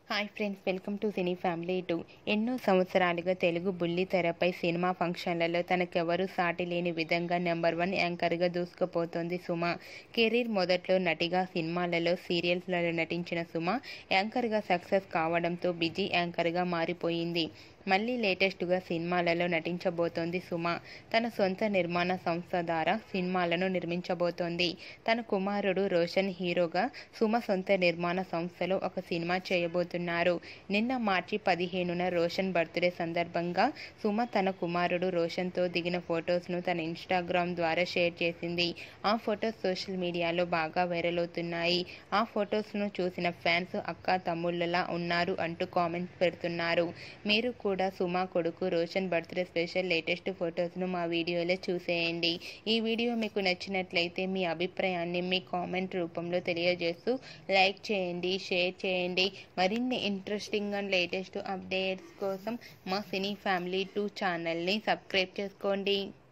hi friends welcome to cine family two ఎన్నో సంవత్సరాలుగా తెలుగు బుల్లి తెరపై సినిమా ఫంక్షన్లలో తనకెవరూ సాటి లేని విధంగా నెంబర్ వన్ యాంకర్గా దూసుకుపోతోంది సుమ కెరీర్ మొదట్లో నటిగా సినిమాలలో సీరియల్స్లలో నటించిన సుమ యాంకర్గా సక్సెస్ కావడంతో బిజీ యాంకర్గా మారిపోయింది మళ్ళీ లేటెస్ట్గా సినిమాలలో నటించబోతోంది సుమ తన సొంత నిర్మాణ సంస్థ ద్వారా సినిమాలను నిర్మించబోతోంది తన కుమారుడు రోషన్ హీరోగా సుమ సొంత నిర్మాణ సంస్థలో ఒక సినిమా చేయబోతున్నారు నిన్న మార్చి పదిహేనున రోషన్ బర్త్డే సందర్భంగా సుమ తన కుమారుడు రోషన్తో దిగిన ఫొటోస్ను తన ఇన్స్టాగ్రామ్ ద్వారా షేర్ చేసింది ఆ ఫొటోస్ సోషల్ మీడియాలో బాగా వైరల్ అవుతున్నాయి ఆ ఫొటోస్ను చూసిన ఫ్యాన్స్ అక్క తమ్ముళ్ళలా ఉన్నారు అంటూ కామెంట్స్ పెడుతున్నారు మీరు కూడా సుమా కొడుకు రోషన్ బర్త్డే స్పెషల్ లేటెస్ట్ ఫొటోస్ను మా వీడియోలో చూసేయండి ఈ వీడియో మీకు నచ్చినట్లయితే మీ అభిప్రాయాన్ని మీ కామెంట్ రూపంలో తెలియజేస్తూ లైక్ చేయండి షేర్ చేయండి మరిన్ని ఇంట్రెస్టింగ్ అండ్ లేటెస్ట్ అప్డేట్స్ కోసం మా సినీ ఫ్యామిలీ టూ ఛానల్ని సబ్స్క్రైబ్ చేసుకోండి